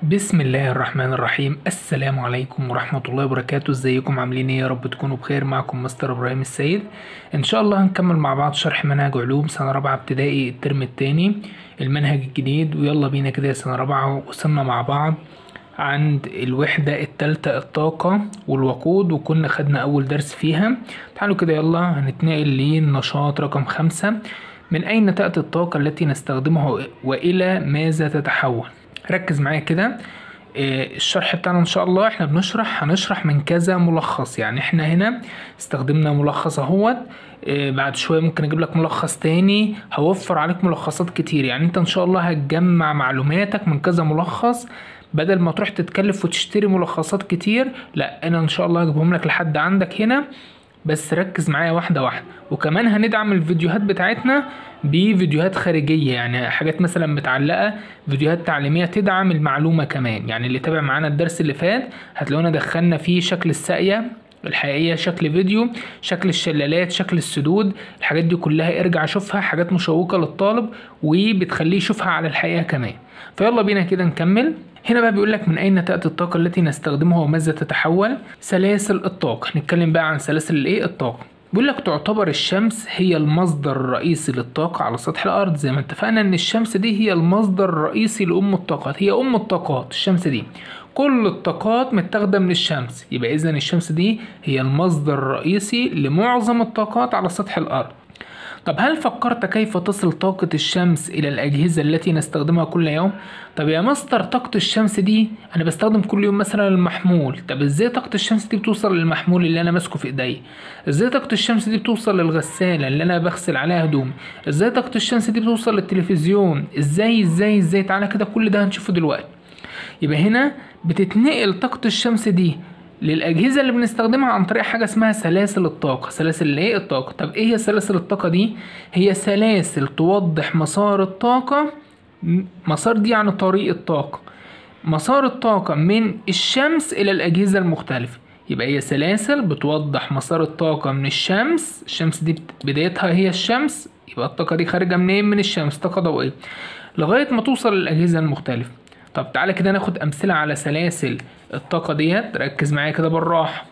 بسم الله الرحمن الرحيم السلام عليكم ورحمة الله وبركاته ازيكم عاملين ايه يا رب تكونوا بخير معكم مستر ابراهيم السيد ان شاء الله هنكمل مع بعض شرح منهج علوم سنة رابعة ابتدائي الترم التاني المنهج الجديد ويلا بينا كده يا سنة رابعة وصلنا مع بعض عند الوحدة التالتة الطاقة والوقود وكنا خدنا أول درس فيها تعالوا كده يلا هنتنقل للنشاط رقم خمسة من أين تأتي الطاقة التي نستخدمها وإلى ماذا تتحول ركز معايا كده إيه، الشرح بتاعنا ان شاء الله احنا بنشرح هنشرح من كذا ملخص يعني احنا هنا استخدمنا ملخص اهوت إيه، بعد شويه ممكن اجيب لك ملخص تاني هوفر عليك ملخصات كتير يعني انت ان شاء الله هتجمع معلوماتك من كذا ملخص بدل ما تروح تتكلف وتشتري ملخصات كتير لا انا ان شاء الله هجيبهم لك لحد عندك هنا بس ركز معايا واحدة واحدة وكمان هندعم الفيديوهات بتاعتنا بفيديوهات خارجية يعني حاجات مثلا متعلقة فيديوهات تعليمية تدعم المعلومة كمان يعني اللي تابع معانا الدرس اللي فات هتلاقونا دخلنا فيه شكل الساقية الحقيقية شكل فيديو شكل الشلالات شكل السدود الحاجات دي كلها ارجع شوفها حاجات مشوقة للطالب وبتخليه يشوفها على الحقيقة كمان فيلا بينا كده نكمل هنا بقى بيقول لك من أين تأتي الطاقة التي نستخدمها وماذا تتحول سلاسل الطاقة نتكلم بقى عن سلاسل الايه الطاقة بيقول لك تعتبر الشمس هي المصدر الرئيسي للطاقة على سطح الأرض زي ما اتفقنا إن الشمس دي هي المصدر الرئيسي لأم الطاقات هي أم الطاقات الشمس دي كل الطاقات متاخدة من الشمس يبقى إذا الشمس دي هي المصدر الرئيسي لمعظم الطاقات على سطح الأرض طب هل فكرت كيف تصل طاقة الشمس إلى الأجهزة التي نستخدمها كل يوم؟ طب يا مستر طاقة الشمس دي أنا بستخدم كل يوم مثلا المحمول، طب إزاي طاقة الشمس دي بتوصل للمحمول اللي أنا ماسكه في إيديا؟ إزاي طاقة الشمس دي بتوصل للغسالة اللي أنا بغسل عليها هدومي؟ إزاي طاقة الشمس دي بتوصل للتلفزيون؟ إزاي إزاي إزاي تعالى كده كل ده هنشوفه دلوقتي. يبقى هنا بتتنقل طاقة الشمس دي للأجهزة اللي بنستخدمها عن طريق حاجة اسمها سلاسل الطاقة سلاسل اللي هي الطاقة طب ايه هي سلاسل الطاقة دي هي سلاسل توضح مسار الطاقة م- مسار دي يعني طريق الطاقة مسار الطاقة من الشمس إلى الأجهزة المختلفة يبقى هي سلاسل بتوضح مسار الطاقة من الشمس الشمس دي بت- بدايتها هي الشمس يبقى الطاقة دي خارجة منين من الشمس طاقة ضوئية لغاية ما توصل للأجهزة المختلفة طب تعالى كده ناخد أمثلة على سلاسل الطاقة ديت ركز معايا كده بالراحة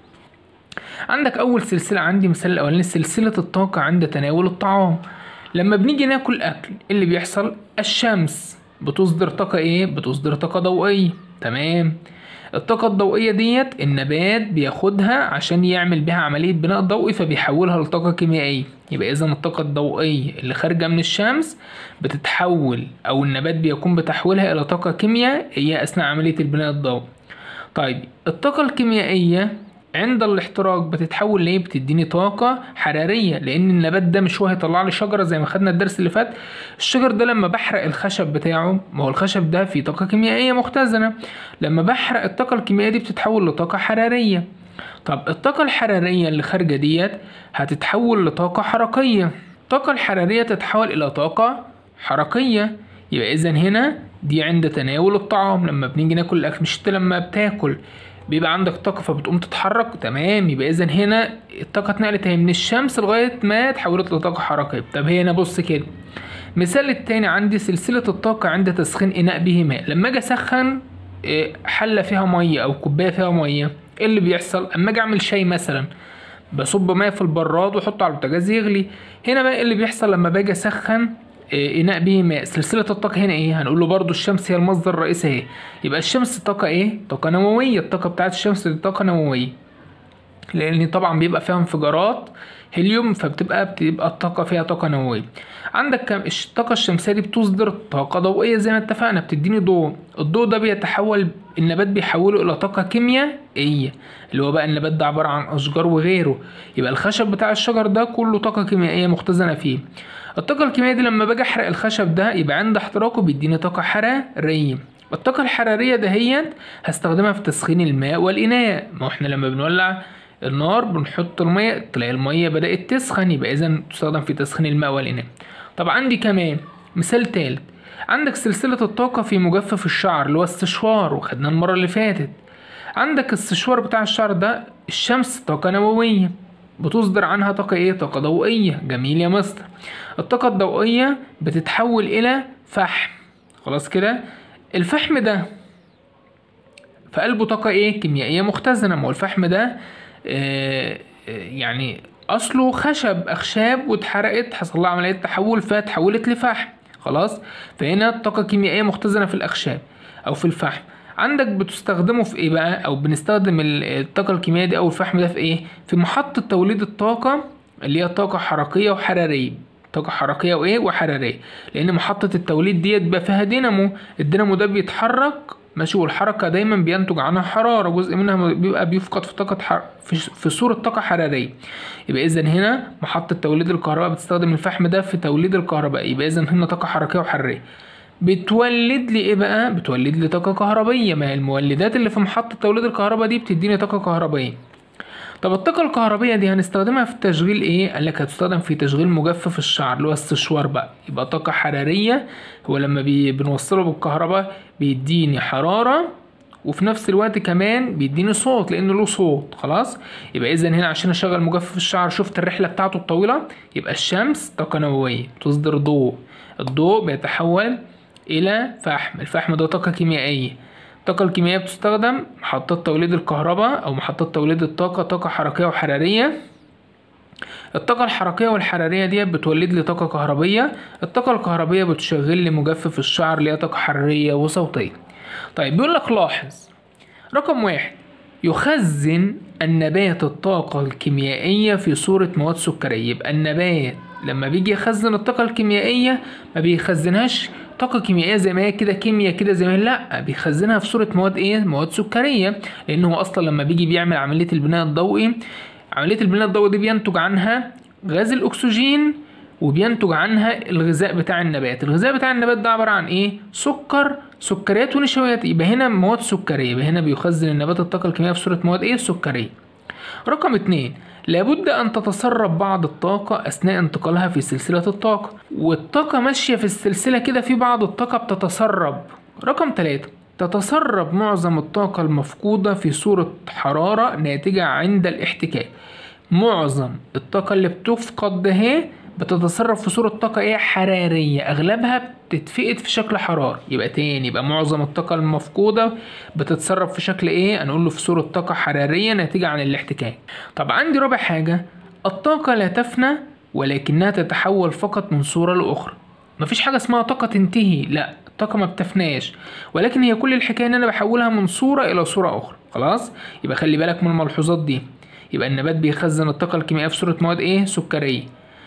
عندك أول سلسلة عندي مثال الأولاني سلسلة الطاقة عند تناول الطعام لما بنيجي ناكل أكل إيه اللي بيحصل الشمس بتصدر طاقة إيه بتصدر طاقة ضوئية تمام الطاقة الضوئية ديت النبات بياخدها عشان يعمل بيها عملية بناء ضوئي فبيحولها لطاقة كيميائية يبقى إذا الطاقة الضوئية اللي خارجة من الشمس بتتحول أو النبات بيقوم بتحويلها إلى طاقة كيميائية أثناء عملية البناء الضوئي طيب الطاقة الكيميائية عند الاحتراق بتتحول ليه بتديني طاقة حرارية لأن النبات ده مش هو هيطلع لي شجرة زي ما خدنا الدرس اللي فات الشجر ده لما بحرق الخشب بتاعه ما هو الخشب ده فيه طاقة كيميائية مختزنة لما بحرق الطاقة الكيميائية دي بتتحول لطاقة حرارية طب الطاقة الحرارية اللي خارجة ديت هتتحول لطاقة حركية الطاقة الحرارية تتحول إلى طاقة حركية يبقى إذا هنا دي عند تناول الطعام لما بنيجي ناكل الأكل مش أنت لما بتاكل بيبقى عندك طاقة فبتقوم تتحرك تمام يبقى إذا هنا الطاقة اتنقلت هي من الشمس لغاية ما اتحولت لطاقة حركية طب هي هنا بص كده مثال التاني عندي سلسلة الطاقة عند تسخين إناء به ماء لما أجي أسخن إيه، حلة فيها مية أو كوباية فيها مية إيه اللي بيحصل؟ أما أجي أعمل شاي مثلا بصب ميه في البراد واحطه على البوتاجاز يغلي هنا بقى إيه اللي بيحصل لما باجي اسخن آه، اناء به ماء سلسله الطاقه هنا ايه هنقول له برضو الشمس هي المصدر الرئيسي اهي يبقى الشمس طاقه ايه طاقه نوويه الطاقه بتاعت الشمس دي طاقه نوويه لان طبعا بيبقى فيها انفجارات هيليوم فبتبقى بتبقى الطاقة فيها طاقة نووية عندك كم الطاقة الشمسية دي بتصدر طاقة ضوئية زي ما اتفقنا بتديني ضوء الضوء ده بيتحول النبات بيحوله إلى طاقة كيميائية اللي هو بقى النبات ده عبارة عن أشجار وغيره يبقى الخشب بتاع الشجر ده كله طاقة كيميائية مختزنة فيه الطاقة الكيميائية دي لما باجي أحرق الخشب ده يبقى عند احتراقه بيديني طاقة حرارية الطاقة الحرارية دهيت هستخدمها في تسخين الماء والإناء ما هو احنا لما بنولع النار بنحط المية تلاقي المية بدأت تسخن يبقى إذا تستخدم في تسخين الماء والإناء طب عندي كمان مثال تالت عندك سلسلة الطاقة في مجفف الشعر اللي هو السشوار وخدناه المرة اللي فاتت عندك السشوار بتاع الشعر ده الشمس طاقة نووية بتصدر عنها طاقة ايه طاقة ضوئية جميل يا مستر الطاقة الضوئية بتتحول إلى فحم خلاص كده الفحم ده في قلبه طاقة ايه كيميائية مختزنة ما هو الفحم ده آه، آه، يعني اصله خشب اخشاب واتحرقت حصل لها عملية تحول فتحولت لفحم خلاص فهنا طاقة كيميائية مختزنة في الاخشاب او في الفحم عندك بتستخدمه في ايه بقى او بنستخدم ال- الطاقة الكيميائية دي او الفحم ده في ايه في محطة توليد الطاقة اللي هي طاقة حركية وحرارية طاقة حركية وايه وحرارية لان محطة التوليد ديت بقى فيها دينامو الدينامو ده بيتحرك ماشي والحركة دايما بينتج عنها حرارة جزء منها بيبقى بيفقد في طاقة حر... في, في صورة طاقة حرارية يبقى إذا هنا محطة توليد الكهرباء بتستخدم الفحم ده في توليد الكهرباء يبقى إذا هنا طاقة حركية وحرارية بتولد لي ايه بقى بتولد لي طاقة كهربية ما هي المولدات اللي في محطة توليد الكهرباء دي بتديني طاقة كهربية طب الطاقة الكهربية دي هنستخدمها في تشغيل ايه؟ قال لك هتستخدم في تشغيل مجفف الشعر اللي هو السشوار بقى يبقى طاقة حرارية هو لما بي بنوصله بالكهرباء بيديني حرارة وفي نفس الوقت كمان بيديني صوت لانه له صوت خلاص يبقى اذا هنا عشان اشغل مجفف الشعر شفت الرحله بتاعته الطويله يبقى الشمس طاقه نوويه تصدر ضوء الضوء بيتحول الى فحم الفحم ده طاقه كيميائيه الطاقة الكيميائية بتستخدم محطات توليد الكهرباء أو محطات توليد الطاقة طاقة حركية وحرارية الطاقة الحركية والحرارية دي بتولد لي طاقة كهربية الطاقة الكهربية بتشغل لي مجفف الشعر اللي هي طاقة حرارية وصوتية طيب بيقول لك لاحظ رقم واحد يخزن النبات الطاقة الكيميائية في صورة مواد سكرية يبقى النبات لما بيجي يخزن الطاقة الكيميائية ما بيخزنهاش طاقة كيميائية زي ما هي كده كيمياء كده زي ما هي لا بيخزنها في صورة مواد ايه مواد سكرية لأن هو أصلا لما بيجي بيعمل عملية البناء الضوئي عملية البناء الضوئي دي بينتج عنها غاز الأكسجين وبينتج عنها الغذاء بتاع النبات الغذاء بتاع النبات ده عبارة عن ايه سكر سكريات ونشويات يبقى هنا مواد سكرية يبقى هنا بيخزن النبات الطاقة الكيميائية في صورة مواد ايه سكرية رقم اتنين لابد أن تتسرب بعض الطاقة أثناء انتقالها في سلسلة الطاقة والطاقة ماشية في السلسلة كده في بعض الطاقة بتتسرب رقم تلاتة تتسرب معظم الطاقة المفقودة في صورة حرارة ناتجة عند الاحتكاك معظم الطاقة اللي بتفقد ده بتتسرب في صورة طاقة ايه حرارية اغلبها بتتفقد في شكل حراري يبقى تاني يبقى معظم الطاقة المفقودة بتتسرب في شكل ايه هنقول له في صورة طاقة حرارية ناتجة عن الاحتكاك طب عندي رابع حاجة الطاقة لا تفنى ولكنها تتحول فقط من صورة لأخرى مفيش حاجة اسمها طاقة تنتهي لا الطاقة ما بتفناش ولكن هي كل الحكاية ان انا بحولها من صورة الى صورة اخرى خلاص يبقى خلي بالك من الملحوظات دي يبقى النبات بيخزن الطاقة الكيميائية في صورة مواد ايه سكرية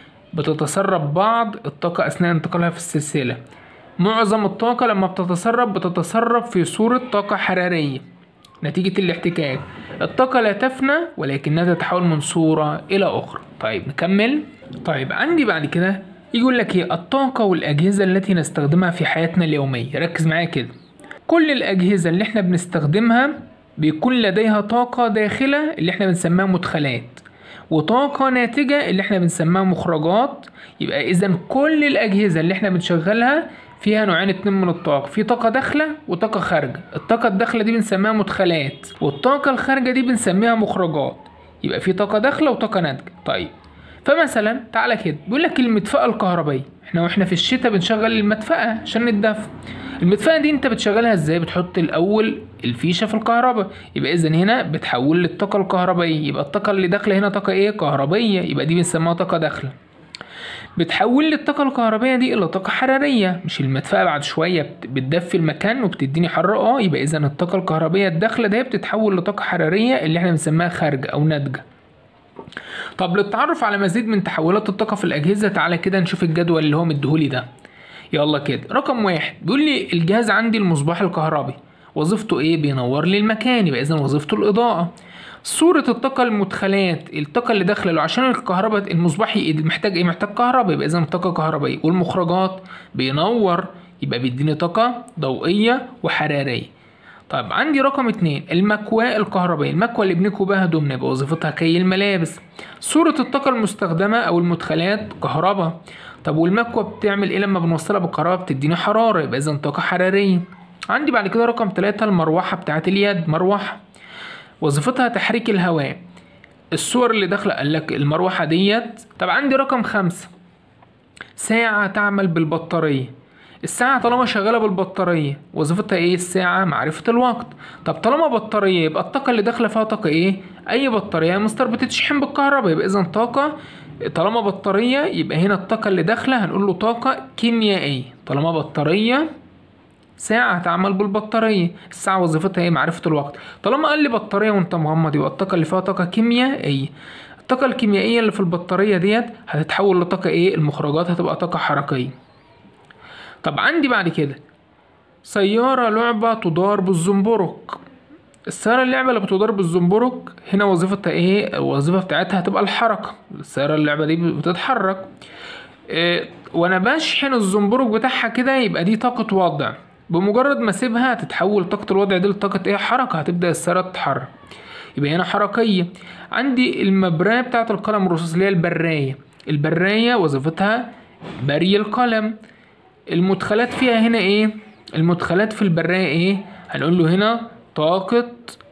بتتسرب بعض الطاقة أثناء انتقالها في السلسلة معظم الطاقة لما بتتسرب بتتسرب في صورة طاقة حرارية نتيجة الاحتكاك الطاقة لا تفنى ولكنها تتحول من صورة إلى أخرى طيب نكمل طيب عندي بعد كده يقول لك ايه الطاقة والأجهزة التي نستخدمها في حياتنا اليومية ركز معايا كده كل الأجهزة اللي احنا بنستخدمها بيكون لديها طاقة داخلة اللي احنا بنسميها مدخلات وطاقة ناتجة اللي احنا بنسميها مخرجات يبقى اذا كل الاجهزة اللي احنا بنشغلها فيها نوعين اتنين من الطاقة في طاقة داخلة وطاقة خارجة الطاقة الداخلة دي بنسميها مدخلات والطاقة الخارجة دي بنسميها مخرجات يبقى في طاقة داخلة وطاقة ناتجة طيب فمثلا تعالى كده بيقول لك المدفأة الكهربائية احنا واحنا في الشتاء بنشغل المدفأة عشان نتدفى المدفأة دي انت بتشغلها ازاي بتحط الاول الفيشة في الكهرباء يبقى اذا هنا بتحول للطاقة الكهربائية يبقى الطاقة اللي داخلة هنا طاقة ايه كهربية يبقى دي بنسميها طاقة داخلة بتحول لي الطاقة الكهربائية دي إلى طاقة حرارية مش المدفأة بعد شوية بت- بتدفي المكان وبتديني حرارة اه يبقى إذا الطاقة الكهربائية الداخلة دي بتتحول لطاقة حرارية اللي احنا بنسميها خارجة أو ناتجة طب للتعرف على مزيد من تحولات الطاقة في الأجهزة تعالى كده نشوف الجدول اللي هو مديهولي ده يلا كده رقم واحد بيقول لي الجهاز عندي المصباح الكهربي وظيفته ايه بينور لي المكان يبقى اذا وظيفته الاضاءه صورة الطاقة المدخلات الطاقة اللي داخلة له عشان الكهرباء المصباح ي- محتاج ايه محتاج كهرباء يبقى اذا طاقة كهربائية والمخرجات بينور يبقى بيديني طاقة ضوئية وحرارية طيب عندي رقم اتنين المكواة الكهربائية المكوى اللي بنكوي بها هدومنا يبقى وظيفتها كي الملابس صورة الطاقة المستخدمة أو المدخلات كهرباء طب والمكوى بتعمل ايه لما بنوصلها بالكهرباء بتديني حرارة يبقى إذا طاقة حرارية عندي بعد كده رقم تلاتة المروحة بتاعت اليد مروحة وظيفتها تحريك الهواء الصور اللي داخلة قال لك المروحة ديت طب عندي رقم خمسة ساعة تعمل بالبطارية الساعة طالما شغالة بالبطارية وظيفتها ايه الساعة معرفة الوقت طب طالما بطارية يبقى الطاقة اللي داخلة فيها طاقة ايه اي بطارية يا مستر بتتشحن بالكهرباء يبقى اذا طاقة طالما بطارية يبقى هنا الطاقة اللي داخلة هنقول له طاقة كيميائية طالما بطارية ساعة تعمل بالبطارية الساعة وظيفتها ايه معرفة الوقت طالما قال لي بطارية وانت مغمض يبقى الطاقة اللي فيها طاقة كيميائية الطاقة الكيميائية اللي في البطارية ديت هتتحول لطاقة ايه المخرجات هتبقى طاقة حركية طب عندي بعد كده سيارة لعبة تدار بالزنبرك السيارة اللعبة اللي بتدار بالزنبرك هنا وظيفتها ايه الوظيفة بتاعتها هتبقى الحركة السيارة اللعبة دي بتتحرك إيه وانا بشحن الزنبرك بتاعها كده يبقى دي طاقة وضع بمجرد ما اسيبها تتحول طاقة الوضع دي لطاقة ايه حركة هتبدأ السيارة تتحرك يبقى هنا حركية عندي المبراية بتاعة القلم الرصاص اللي هي البراية البراية وظيفتها بري القلم المدخلات فيها هنا ايه المدخلات في البراية ايه هنقول له هنا طاقة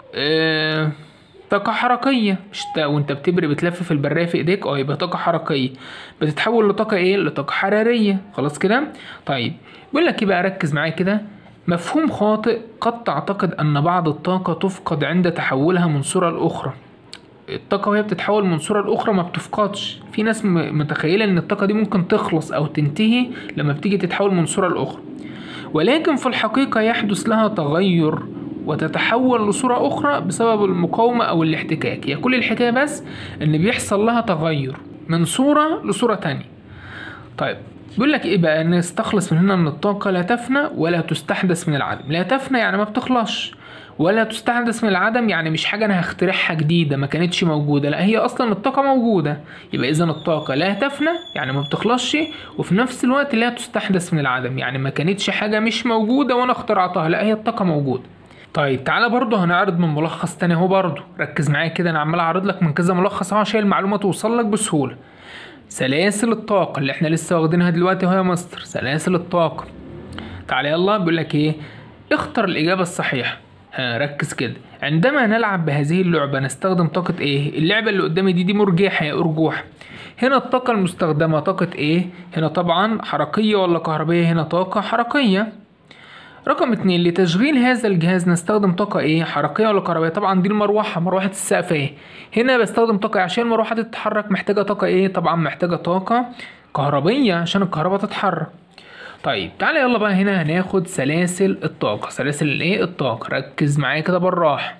آه طاقة حركية مش وانت بتبري بتلف في البراية في ايديك اه يبقى طاقة حركية بتتحول لطاقة ايه لطاقة حرارية خلاص كده طيب بيقول لك ايه بقى ركز معايا كده مفهوم خاطئ قد تعتقد ان بعض الطاقة تفقد عند تحولها من صورة لأخرى الطاقة وهي بتتحول من صورة لأخرى ما بتفقدش في ناس متخيلة ان الطاقة دي ممكن تخلص او تنتهي لما بتيجي تتحول من صورة لأخرى ولكن في الحقيقة يحدث لها تغير وتتحول لصورة أخرى بسبب المقاومة أو الاحتكاك هي كل الحكاية بس إن بيحصل لها تغير من صورة لصورة تانية طيب بيقول لك ايه بقى نستخلص من هنا ان الطاقة لا تفنى ولا تستحدث من العدم لا تفنى يعني ما بتخلصش ولا تستحدث من العدم يعني مش حاجة أنا هخترعها جديدة ما كانتش موجودة لا هي أصلا الطاقة موجودة يبقى إذا الطاقة لا تفنى يعني ما بتخلصش وفي نفس الوقت لا تستحدث من العدم يعني ما كانتش حاجة مش موجودة وأنا اخترعتها لا هي الطاقة موجودة طيب تعالى برضه هنعرض من ملخص تاني اهو برضه ركز معايا كده انا عمال اعرض لك من كذا ملخص اهو عشان المعلومه توصل لك بسهوله سلاسل الطاقه اللي احنا لسه واخدينها دلوقتي اهو يا مستر سلاسل الطاقه تعالى يلا بيقول لك ايه اختر الاجابه الصحيحه ها ركز كده عندما نلعب بهذه اللعبه نستخدم طاقه ايه اللعبه اللي قدامي دي دي مرجحه يا ارجوحه هنا الطاقه المستخدمه طاقه ايه هنا طبعا حركيه ولا كهربيه هنا طاقه حركيه رقم اتنين لتشغيل هذا الجهاز نستخدم طاقة ايه حركية ولا كهربائية طبعا دي المروحة مروحة السقف ايه هنا بستخدم طاقة عشان المروحة دي تتحرك محتاجة طاقة ايه طبعا محتاجة طاقة كهربية عشان الكهرباء تتحرك طيب تعالى يلا بقى هنا هناخد سلاسل الطاقة سلاسل الايه الطاقة ركز معايا كده بالراحة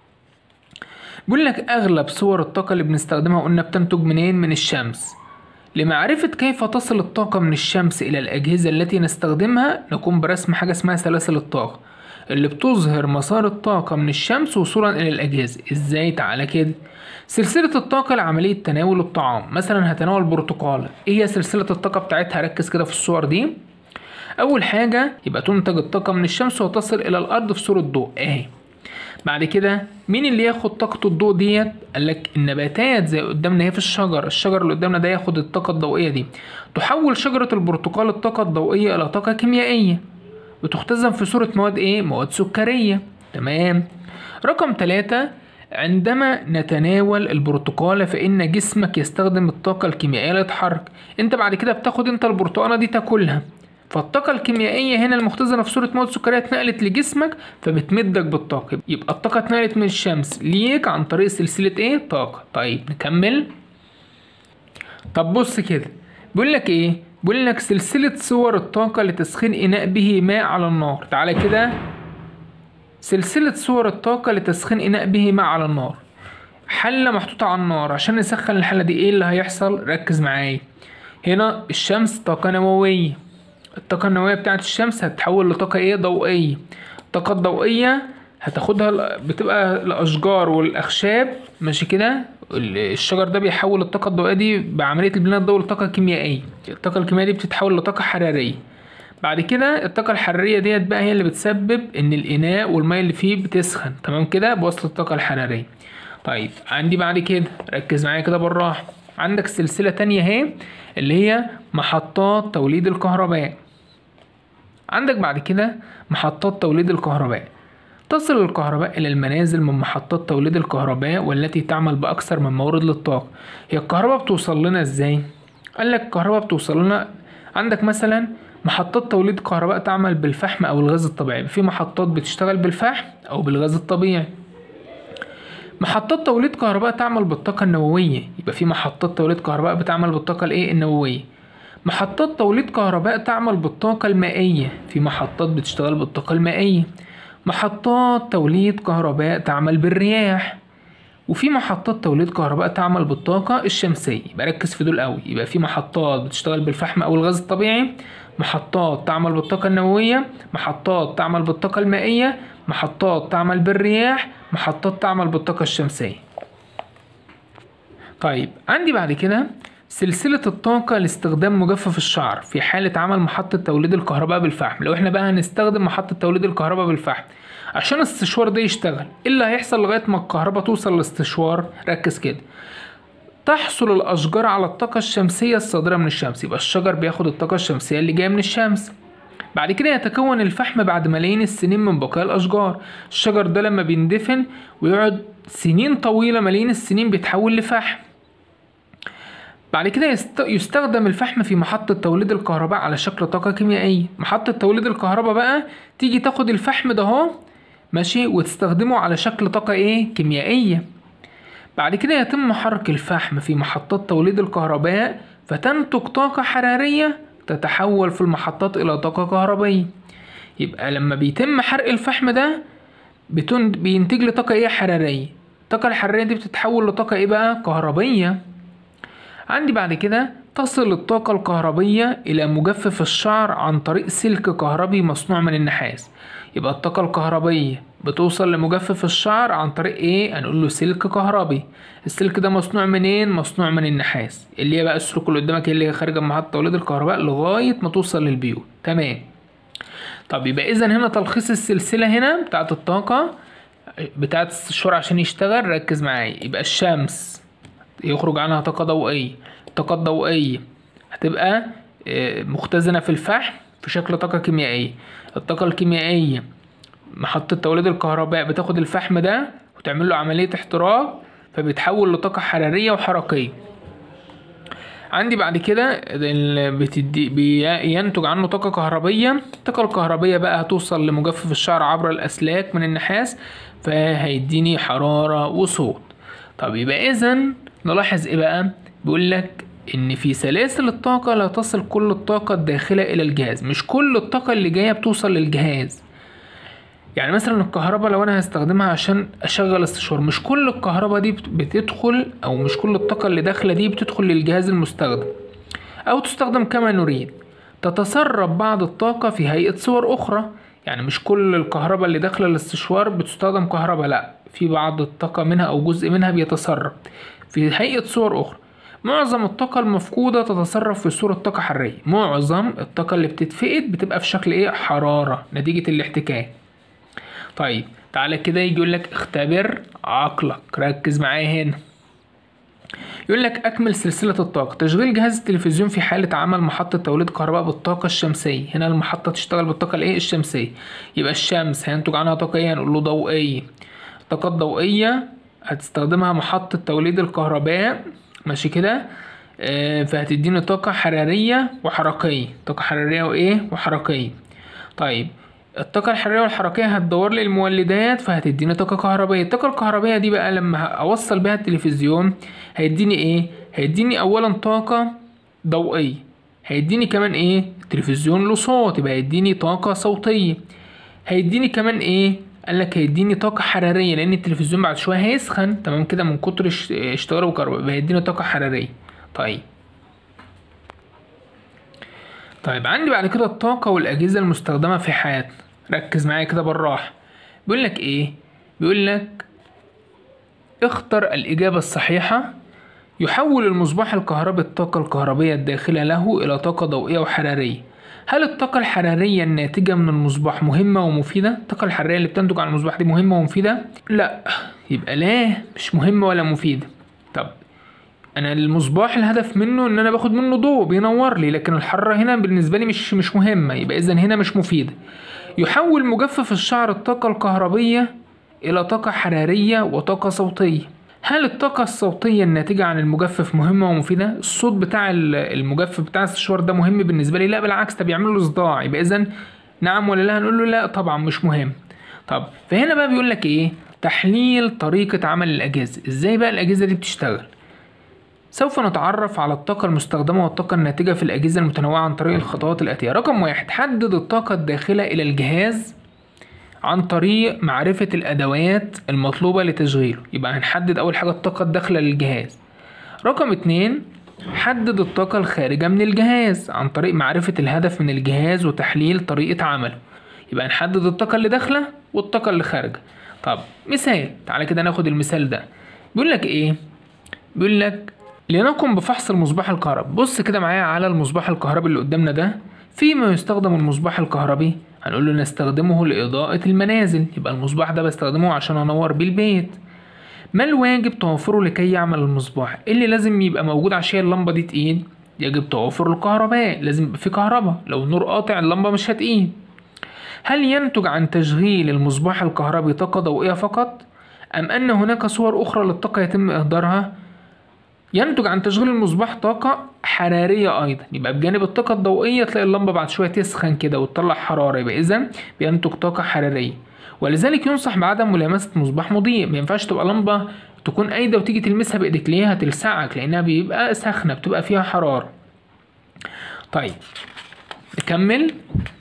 بيقول لك اغلب صور الطاقة اللي بنستخدمها قلنا بتنتج منين من الشمس لمعرفة كيف تصل الطاقة من الشمس إلى الأجهزة التي نستخدمها نقوم برسم حاجة اسمها سلاسل الطاقة اللي بتظهر مسار الطاقة من الشمس وصولا إلى الأجهزة إزاي تعالى كده سلسلة الطاقة لعملية تناول الطعام مثلا هتناول برتقالة إيه هي سلسلة الطاقة بتاعتها ركز كده في الصور دي أول حاجة يبقى تنتج الطاقة من الشمس وتصل إلى الأرض في صورة ضوء أهي بعد كده مين اللي ياخد طاقة الضوء ديت قال لك النباتات زي قدامنا هي في الشجر الشجر اللي قدامنا ده ياخد الطاقة الضوئية دي تحول شجرة البرتقال الطاقة الضوئية إلى طاقة كيميائية بتختزن في صورة مواد إيه؟ مواد سكرية تمام رقم ثلاثة عندما نتناول البرتقالة فإن جسمك يستخدم الطاقة الكيميائية للتحرك انت بعد كده بتاخد انت البرتقالة دي تاكلها فالطاقة الكيميائية هنا المختزنة في صورة مواد سكرية اتنقلت لجسمك فبتمدك بالطاقة يبقى الطاقة اتنقلت من الشمس ليك عن طريق سلسلة ايه طاقة طيب نكمل طب بص كده بيقول لك ايه بيقول لك سلسلة صور الطاقة لتسخين إناء به ماء على النار تعالى كده سلسلة صور الطاقة لتسخين إناء به ماء على النار حلة محطوطة على النار عشان نسخن الحلة دي ايه اللي هيحصل ركز معايا هنا الشمس طاقة نووية الطاقة النووية بتاعة الشمس هتتحول لطاقة ايه ضوئية الطاقة الضوئية هتاخدها بتبقى الأشجار والأخشاب ماشي كده الشجر ده بيحول الطاقة الضوئية دي بعملية البناء الضوئي لطاقة كيميائية الطاقة الكيميائية دي بتتحول لطاقة حرارية بعد كده الطاقة الحرارية ديت بقى هي اللي بتسبب إن الإناء والمية اللي فيه بتسخن تمام كده بواسطة الطاقة الحرارية طيب عندي بعد كده ركز معايا كده بالراحة عندك سلسلة تانية اهي اللي هي محطات توليد الكهرباء عندك بعد كده محطات توليد الكهرباء تصل الكهرباء إلى المنازل من محطات توليد الكهرباء والتي تعمل بأكثر من مورد للطاقة هي الكهرباء بتوصل لنا إزاي؟ قال لك الكهرباء بتوصل لنا عندك مثلا محطات توليد كهرباء تعمل بالفحم او الغاز الطبيعي في محطات بتشتغل بالفحم او بالغاز الطبيعي محطات توليد كهرباء تعمل بالطاقة النووية يبقى في محطات توليد كهرباء بتعمل بالطاقة الايه النووية محطات توليد كهرباء تعمل بالطاقة المائية في محطات بتشتغل بالطاقة المائية محطات توليد كهرباء تعمل بالرياح وفي محطات توليد كهرباء تعمل بالطاقة الشمسية يبقى ركز في دول قوي يبقى في محطات بتشتغل بالفحم أو الغاز الطبيعي محطات تعمل بالطاقة النووية محطات تعمل بالطاقة المائية محطات تعمل بالرياح محطات تعمل بالطاقة الشمسية طيب عندي بعد كده سلسلة الطاقة لاستخدام مجفف الشعر في حالة عمل محطة توليد الكهرباء بالفحم لو احنا بقى هنستخدم محطة توليد الكهرباء بالفحم عشان الاستشوار ده يشتغل ايه اللي هيحصل لغاية ما الكهرباء توصل للاستشوار ركز كده تحصل الأشجار على الطاقة الشمسية الصادرة من الشمس يبقى الشجر بياخد الطاقة الشمسية اللي جاية من الشمس بعد كده يتكون الفحم بعد ملايين السنين من بقايا الأشجار الشجر ده لما بيندفن ويقعد سنين طويلة ملايين السنين بيتحول لفحم بعد كده يست... يستخدم الفحم في محطة توليد الكهرباء على شكل طاقة كيميائية محطة توليد الكهرباء بقى تيجي تاخد الفحم ده اهو ماشي وتستخدمه على شكل طاقة ايه كيميائية بعد كده يتم حرق الفحم في محطات توليد الكهرباء فتنتج طاقة حرارية تتحول في المحطات إلى طاقة كهربية يبقى لما بيتم حرق الفحم ده بتن... بينتج لي طاقة ايه حرارية الطاقة الحرارية دي بتتحول لطاقة ايه بقى كهربية عندي بعد كده تصل الطاقة الكهربية إلى مجفف الشعر عن طريق سلك كهربي مصنوع من النحاس يبقى الطاقة الكهربية بتوصل لمجفف الشعر عن طريق ايه هنقول له سلك كهربي السلك ده مصنوع منين مصنوع من النحاس اللي هي بقى السلوك اللي قدامك اللي هي خارجه من محطه توليد الكهرباء لغايه ما توصل للبيوت تمام طب يبقى اذا هنا تلخيص السلسله هنا بتاعت الطاقه بتاعت الشعر عشان يشتغل ركز معايا يبقى الشمس يخرج عنها طاقه ضوئيه الطاقه الضوئيه هتبقى مختزنه في الفحم في شكل طاقه كيميائيه الطاقه الكيميائيه محطة توليد الكهرباء بتاخد الفحم ده وتعمل له عملية احتراق فبيتحول لطاقة حرارية وحركية عندي بعد كده بتدي بينتج عنه طاقة كهربية الطاقة الكهربية بقى هتوصل لمجفف الشعر عبر الأسلاك من النحاس فهيديني حرارة وصوت طب يبقى إذا نلاحظ إيه بقى بيقول لك إن في سلاسل الطاقة لا تصل كل الطاقة الداخلة إلى الجهاز مش كل الطاقة اللي جاية بتوصل للجهاز يعني مثلا الكهرباء لو انا هستخدمها عشان اشغل استشوار مش كل الكهرباء دي بتدخل او مش كل الطاقة اللي داخلة دي بتدخل للجهاز المستخدم او تستخدم كما نريد تتسرب بعض الطاقة في هيئة صور اخرى يعني مش كل الكهرباء اللي داخلة الاستشوار بتستخدم كهرباء لا في بعض الطاقة منها او جزء منها بيتسرب في هيئة صور اخرى معظم الطاقة المفقودة تتسرب في صورة طاقة حرارية معظم الطاقة اللي بتتفقد بتبقى في شكل ايه حرارة نتيجة الاحتكاك طيب تعالى كده يجي يقول لك اختبر عقلك ركز معايا هنا يقول لك اكمل سلسله الطاقه تشغيل جهاز التلفزيون في حاله عمل محطه توليد كهرباء بالطاقه الشمسيه هنا المحطه تشتغل بالطاقه الايه الشمسيه يبقى الشمس هينتج عنها طاقه ايه هنقول له ضوئيه الطاقه الضوئيه هتستخدمها محطه توليد الكهرباء ماشي كده آه فهتديني طاقه حراريه وحركيه طاقه حراريه وايه وحركيه طيب الطاقة الحرارية والحركية هتدور لي المولدات فهتديني طاقة كهربائية الطاقة الكهربائية دي بقى لما أوصل بيها التلفزيون هيديني إيه؟ هيديني أولا طاقة ضوئية هيديني كمان إيه؟ التلفزيون له صوت يبقى هيديني طاقة صوتية هيديني كمان إيه؟ قال لك هيديني طاقة حرارية لأن التلفزيون بعد شوية هيسخن تمام كده من كتر اشتغاله بالكهرباء يبقى هيديني طاقة حرارية طيب طيب عندي بعد كده الطاقة والأجهزة المستخدمة في حياتنا ركز معايا كده بالراحة بيقول لك إيه؟ بيقول لك اختر الإجابة الصحيحة يحول المصباح الكهربي الطاقة الكهربية الداخلة له إلى طاقة ضوئية وحرارية هل الطاقة الحرارية الناتجة من المصباح مهمة ومفيدة؟ الطاقة الحرارية اللي بتنتج عن المصباح دي مهمة ومفيدة؟ لا يبقى لا مش مهمة ولا مفيدة طب انا المصباح الهدف منه ان انا باخد منه ضوء بينور لي لكن الحراره هنا بالنسبه لي مش مش مهمه يبقى اذا هنا مش مفيده يحول مجفف الشعر الطاقه الكهربيه الى طاقه حراريه وطاقه صوتيه هل الطاقة الصوتية الناتجة عن المجفف مهمة ومفيدة؟ الصوت بتاع ال- المجفف بتاع السشوار ده مهم بالنسبة لي؟ لا بالعكس ده بيعمل له صداع يبقى إذا نعم ولا لا؟ هنقول له لا طبعا مش مهم. طب فهنا بقى بيقول لك إيه؟ تحليل طريقة عمل الأجهزة، إزاي بقى الأجهزة دي بتشتغل؟ سوف نتعرف على الطاقة المستخدمة والطاقة الناتجة في الأجهزة المتنوعة عن طريق الخطوات الآتية رقم واحد حدد الطاقة الداخلة إلى الجهاز عن طريق معرفة الأدوات المطلوبة لتشغيله يبقى هنحدد أول حاجة الطاقة الداخلة للجهاز رقم اتنين حدد الطاقة الخارجة من الجهاز عن طريق معرفة الهدف من الجهاز وتحليل طريقة عمله يبقى هنحدد الطاقة اللي داخلة والطاقة اللي خارجة طب مثال تعالى كده ناخد المثال ده بيقول لك ايه بيقول لك لنقم بفحص المصباح الكهربي بص كده معايا على المصباح الكهربي اللي قدامنا ده فيما يستخدم المصباح الكهربي هنقول له نستخدمه لإضاءة المنازل يبقى المصباح ده بستخدمه عشان أنور بيه البيت ما الواجب توفره لكي يعمل المصباح إيه اللي لازم يبقى موجود عشان اللمبة دي تقيد يجب توفر الكهرباء لازم يبقى في كهرباء لو النور قاطع اللمبة مش هتقيد هل ينتج عن تشغيل المصباح الكهربي طاقة ضوئية فقط أم أن هناك صور أخرى للطاقة يتم إهدارها ينتج عن تشغيل المصباح طاقة حرارية أيضا يبقى بجانب الطاقة الضوئية تلاقي اللمبة بعد شوية تسخن كده وتطلع حرارة يبقى إذا بينتج طاقة حرارية ولذلك ينصح بعدم ملامسة مصباح مضيء ما ينفعش تبقى لمبة تكون قايدة وتيجي تلمسها بإيديك ليه هتلسعك لأنها بيبقى سخنة بتبقى فيها حرارة طيب نكمل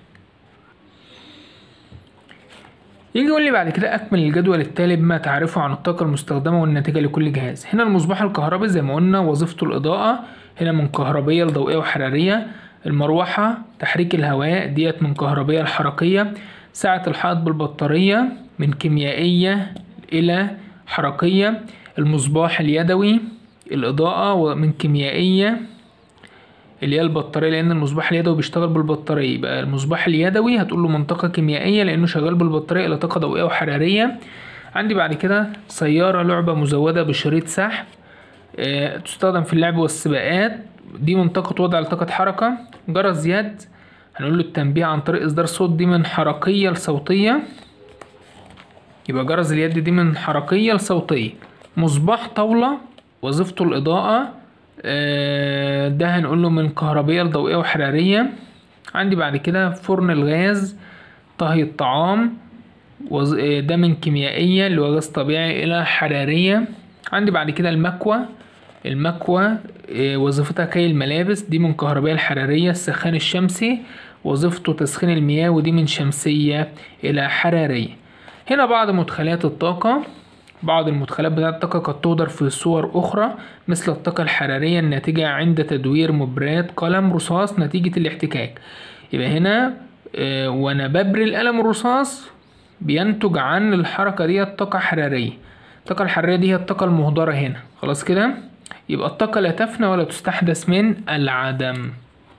يجي يقول لي بعد كده أكمل الجدول التالي بما تعرفه عن الطاقة المستخدمة والناتجة لكل جهاز هنا المصباح الكهربي زي ما قلنا وظيفته الإضاءة هنا من كهربية لضوئية وحرارية المروحة تحريك الهواء ديت من كهربية لحركية ساعة الحائط بالبطارية من كيميائية إلى حركية المصباح اليدوي الإضاءة ومن كيميائية اللي هي البطارية لأن المصباح اليدوي بيشتغل بالبطارية يبقى المصباح اليدوي هتقول له منطقة كيميائية لأنه شغال بالبطارية إلى طاقة ضوئية وحرارية عندي بعد كده سيارة لعبة مزودة بشريط سحب آه، تستخدم في اللعب والسباقات دي منطقة وضع لطاقة حركة جرس يد هنقول له التنبيه عن طريق إصدار صوت دي من حركية لصوتية يبقى جرس اليد دي من حركية لصوتية مصباح طاولة وظيفته الإضاءة آه، ده هنقول له من كهربية لضوئية وحرارية عندي بعد كده فرن الغاز طهي الطعام وظ- آه، ده من كيميائية اللي هو غاز طبيعي إلى حرارية عندي بعد كده المكوى المكوى آه، وظيفتها كي الملابس دي من كهربية الحرارية السخان الشمسي وظيفته تسخين المياه ودي من شمسية إلى حرارية هنا بعض مدخلات الطاقة بعض المدخلات بتاعة الطاقة قد تهدر في صور أخرى مثل الطاقة الحرارية الناتجة عند تدوير مبراد قلم رصاص نتيجة الاحتكاك يبقى هنا آه، وأنا ببري القلم الرصاص بينتج عن الحركة دي طاقة حرارية الطاقة الحرارية دي هي الطاقة المهدرة هنا خلاص كده يبقى الطاقة لا تفنى ولا تستحدث من العدم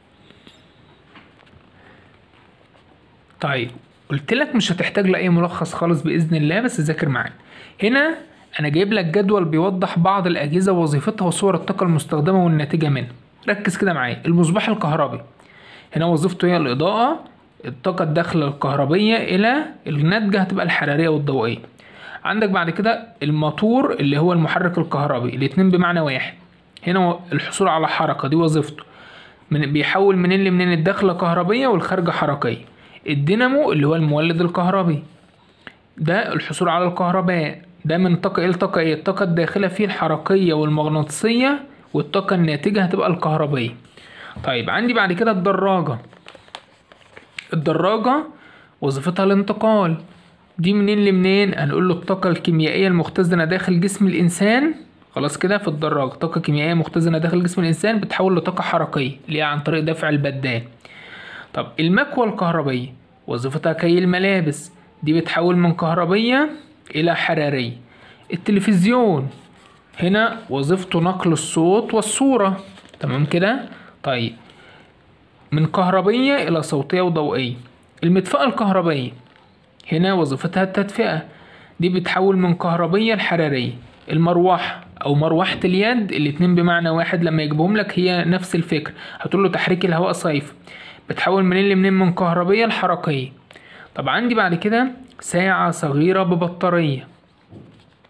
طيب قلت لك مش هتحتاج لأي ملخص خالص بإذن الله بس ذاكر معانا هنا أنا جايب لك جدول بيوضح بعض الأجهزة ووظيفتها وصور الطاقة المستخدمة والناتجة منها ركز كده معايا المصباح الكهربي هنا وظيفته هي الإضاءة الطاقة الداخلة الكهربية إلى الناتجة هتبقى الحرارية والضوئية عندك بعد كده الموتور اللي هو المحرك الكهربي الاتنين بمعنى واحد هنا الحصول على حركة دي وظيفته من بيحول منين لمنين الداخلة كهربية والخارجة حركية الدينامو اللي هو المولد الكهربي ده الحصول على الكهرباء ده من طاقة ايه لطاقة ايه الطاقة الداخلة فيه الحركية والمغناطيسية والطاقة الناتجة هتبقى الكهربية طيب عندي بعد كده الدراجة الدراجة وظيفتها الانتقال دي منين لمنين هنقول له الطاقة الكيميائية المختزنة داخل جسم الإنسان خلاص كده في الدراجة طاقة كيميائية مختزنة داخل جسم الإنسان بتحول لطاقة حركية اللي هي عن طريق دفع البدال طب المكوى الكهربية وظيفتها كي الملابس دي بتحول من كهربية إلى حرارية التلفزيون هنا وظيفته نقل الصوت والصورة تمام كده طيب من كهربية إلى صوتية وضوئية المدفأة الكهربية هنا وظيفتها التدفئة دي بتحول من كهربية لحرارية المروحة أو مروحة اليد الاتنين بمعنى واحد لما يجيبهم لك هي نفس الفكرة هتقول له تحريك الهواء صيف بتحول منين لمنين من كهربية لحركية طب عندي بعد كده ساعة صغيرة ببطارية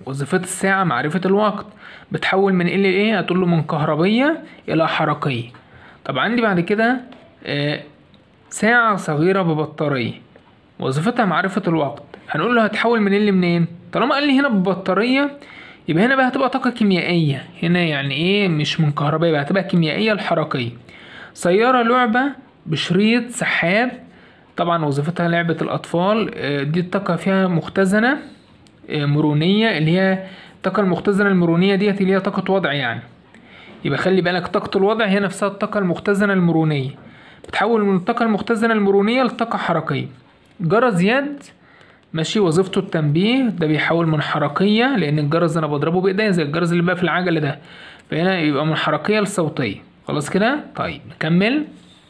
وظيفة الساعة معرفة الوقت بتحول من ال ايه هتقول له من كهربية الى حركية طب عندي بعد كده آه، ساعة صغيرة ببطارية وظيفتها معرفة الوقت هنقول له هتحول من ال منين طالما قال لي هنا ببطارية يبقى هنا بقى هتبقى طاقة كيميائية هنا يعني ايه مش من كهربائية بقى هتبقى كيميائية الحركية سيارة لعبة بشريط سحاب طبعا وظيفتها لعبة الأطفال آه، دي الطاقة فيها مختزنة آه، مرونية اللي هي الطاقة المختزنة المرونية ديت اللي هي طاقة وضع يعني يبقى خلي بالك طاقة الوضع هي نفسها الطاقة المختزنة المرونية بتحول من الطاقة المختزنة المرونية لطاقة حركية جرس يد ماشي وظيفته التنبيه ده بيحول من حركية لأن الجرس ده أنا بضربه بإيديا زي الجرس اللي بقى في العجلة ده فهنا يبقى من حركية لصوتية خلاص كده طيب نكمل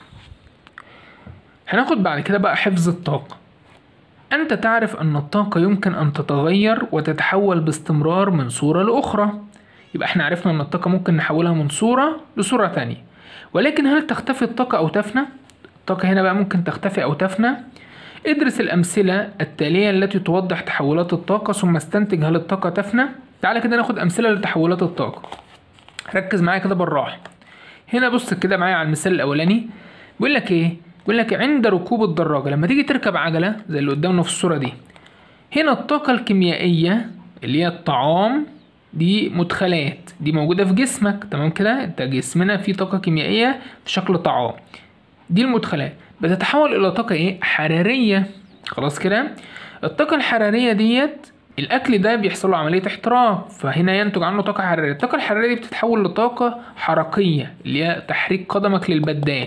هناخد بعد كده بقى حفظ الطاقة أنت تعرف أن الطاقة يمكن أن تتغير وتتحول باستمرار من صورة لأخرى يبقى احنا عرفنا أن الطاقة ممكن نحولها من صورة لصورة تانية ولكن هل تختفي الطاقة أو تفنى؟ الطاقة هنا بقى ممكن تختفي أو تفنى ادرس الأمثلة التالية التي توضح تحولات الطاقة ثم استنتج هل الطاقة تفنى تعالى كده ناخد أمثلة لتحولات الطاقة ركز معايا كده بالراحة هنا بص كده معايا على المثال الأولاني بيقول لك إيه؟ بيقول لك عند ركوب الدراجة لما تيجي تركب عجلة زي اللي قدامنا في الصورة دي هنا الطاقة الكيميائية اللي هي الطعام دي مدخلات دي موجودة في جسمك تمام كده انت جسمنا فيه طاقة كيميائية في شكل طعام دي المدخلات بتتحول الى طاقة ايه حرارية خلاص كده الطاقة الحرارية ديت الاكل ده بيحصل له عملية احتراق فهنا ينتج عنه طاقة حرارية الطاقة الحرارية دي بتتحول لطاقة حركية اللي هي تحريك قدمك للبدان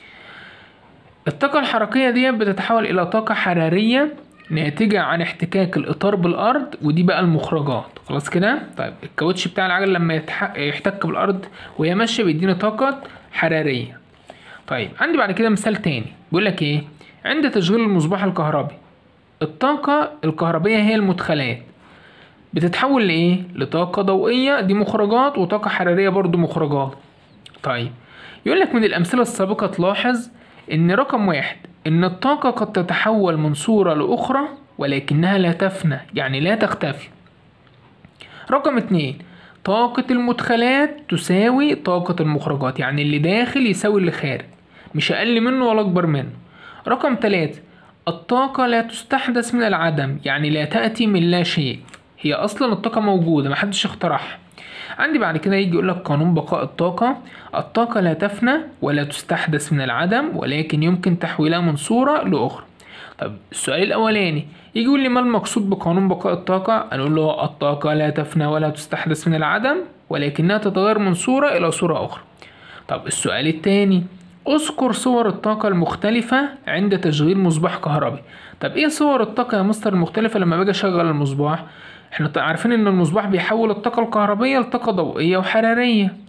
الطاقة الحركية دي بتتحول إلى طاقة حرارية ناتجة عن احتكاك الإطار بالأرض ودي بقى المخرجات خلاص كده طيب الكاوتش بتاع العجل لما يتح- يحتك بالأرض وهي ماشية بيديني طاقة حرارية طيب عندي بعد كده مثال تاني بيقول لك ايه عند تشغيل المصباح الكهربي الطاقة الكهربية هي المدخلات بتتحول لإيه؟ لطاقة ضوئية دي مخرجات وطاقة حرارية برضو مخرجات طيب يقول لك من الأمثلة السابقة تلاحظ إن رقم واحد إن الطاقة قد تتحول من صورة لأخرى ولكنها لا تفنى يعني لا تختفي رقم اتنين طاقة المدخلات تساوي طاقة المخرجات يعني اللي داخل يساوي اللي خارج مش أقل منه ولا أكبر منه رقم تلاتة الطاقة لا تستحدث من العدم يعني لا تأتي من لا شيء هي أصلا الطاقة موجودة محدش اخترعها عندي بعد كده يجي يقولك قانون بقاء الطاقة الطاقة لا تفنى ولا تستحدث من العدم ولكن يمكن تحويلها من صورة لأخرى طب السؤال الأولاني يجي يقول لي ما المقصود بقانون بقاء الطاقة هنقول له الطاقة لا تفنى ولا تستحدث من العدم ولكنها تتغير من صورة إلى صورة أخرى طب السؤال التاني اذكر صور الطاقة المختلفة عند تشغيل مصباح كهربي طب ايه صور الطاقة يا مستر المختلفة لما باجي اشغل المصباح احنا ط- عارفين ان المصباح بيحول الطاقة الكهربية لطاقة ضوئية وحرارية